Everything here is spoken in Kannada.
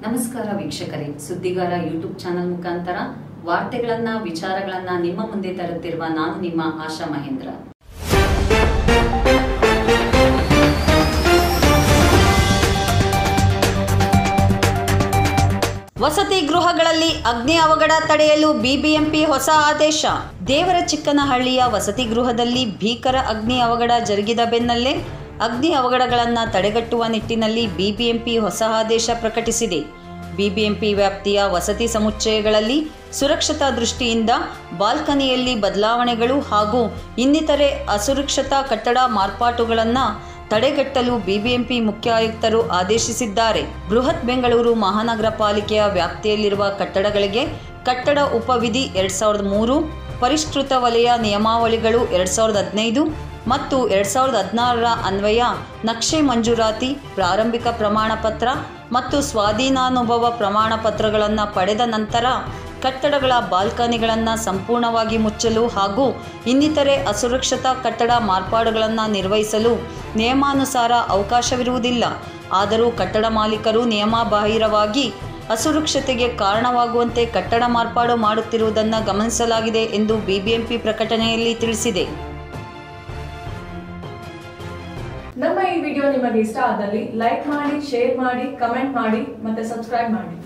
ನಮಸ್ಕಾರ ವೀಕ್ಷಕರೇ ಸುದ್ದಿಗಾರ ಯೂಟ್ಯೂಬ್ ಚಾನೆಲ್ ಮುಖಾಂತರ ವಾರ್ತೆಗಳನ್ನ ವಿಚಾರಗಳನ್ನ ನಿಮ್ಮ ಮುಂದೆ ತರುತ್ತಿರುವ ನಾನು ನಿಮ್ಮ ಆಶಾ ಮಹೇಂದ್ರ ವಸತಿ ಗೃಹಗಳಲ್ಲಿ ಅಗ್ನಿ ಅವಘಡ ತಡೆಯಲು ಬಿಬಿಎಂಪಿ ಹೊಸ ಆದೇಶ ದೇವರ ಚಿಕ್ಕನಹಳ್ಳಿಯ ವಸತಿ ಗೃಹದಲ್ಲಿ ಭೀಕರ ಅಗ್ನಿ ಅವಘಡ ಜರುಗಿದ ಬೆನ್ನಲ್ಲೇ ಅಗ್ನಿ ಅವಘಡಗಳನ್ನು ತಡೆಗಟ್ಟುವ ನಿಟ್ಟಿನಲ್ಲಿ ಬಿಬಿಎಂಪಿ ಹೊಸ ಆದೇಶ ಪ್ರಕಟಿಸಿದೆ ಬಿಬಿಎಂಪಿ ವ್ಯಾಪ್ತಿಯ ವಸತಿ ಸಮುಚ್ಚಯಗಳಲ್ಲಿ ಸುರಕ್ಷತಾ ದೃಷ್ಟಿಯಿಂದ ಬಾಲ್ಕನಿಯಲ್ಲಿ ಬದಲಾವಣೆಗಳು ಹಾಗೂ ಇನ್ನಿತರೆ ಅಸುರಕ್ಷತಾ ಕಟ್ಟಡ ಮಾರ್ಪಾಟುಗಳನ್ನು ತಡೆಗಟ್ಟಲು ಬಿಬಿಎಂಪಿ ಮುಖ್ಯ ಆಯುಕ್ತರು ಆದೇಶಿಸಿದ್ದಾರೆ ಬೃಹತ್ ಬೆಂಗಳೂರು ಮಹಾನಗರ ಪಾಲಿಕೆಯ ವ್ಯಾಪ್ತಿಯಲ್ಲಿರುವ ಕಟ್ಟಡಗಳಿಗೆ ಕಟ್ಟಡ ಉಪವಿಧಿ ಎರಡ್ ಸಾವಿರದ ಮೂರು ಪರಿಷ್ಕೃತ ವಲಯ ನಿಯಮಾವಳಿಗಳು ಎರಡ್ ಸಾವಿರದ ಹದಿನೈದು ಮತ್ತು ಎರಡ್ ಸಾವಿರದ ಹದಿನಾರರ ಅನ್ವಯ ನಕ್ಷೆ ಮಂಜೂರಾತಿ ಪ್ರಾರಂಭಿಕ ಪ್ರಮಾಣ ಪತ್ರ ಮತ್ತು ಸ್ವಾಧೀನಾನುಭವ ಪ್ರಮಾಣ ಪತ್ರಗಳನ್ನು ಪಡೆದ ನಂತರ ಕಟ್ಟಡಗಳ ಬಾಲ್ಕನಿಗಳನ್ನು ಸಂಪೂರ್ಣವಾಗಿ ಮುಚ್ಚಲು ಹಾಗೂ ಇನ್ನಿತರೆ ಅಸುರಕ್ಷತಾ ಕಟ್ಟಡ ಮಾರ್ಪಾಡುಗಳನ್ನು ನಿರ್ವಹಿಸಲು ನಿಯಮಾನುಸಾರ ಅವಕಾಶವಿರುವುದಿಲ್ಲ ಆದರೂ ಕಟ್ಟಡ ಮಾಲೀಕರು ನಿಯಮಬಾಹಿರವಾಗಿ ಅಸುರಕ್ಷತೆಗೆ ಕಾರಣವಾಗುವಂತೆ ಕಟ್ಟಡ ಮಾರ್ಪಾಡು ಮಾಡುತ್ತಿರುವುದನ್ನು ಗಮನಿಸಲಾಗಿದೆ ಎಂದು ಬಿಬಿಎಂಪಿ ಪ್ರಕಟಣೆಯಲ್ಲಿ ತಿಳಿಸಿದೆ ನಮ್ಮ ಈ ವಿಡಿಯೋ ನಿಮಗೆ ಇಷ್ಟ ಆದಲ್ಲಿ ಲೈಕ್ ಮಾಡಿ ಶೇರ್ ಮಾಡಿ ಕಮೆಂಟ್ ಮಾಡಿ ಮತ್ತೆ ಸಬ್ಸ್ಕ್ರೈಬ್ ಮಾಡಿ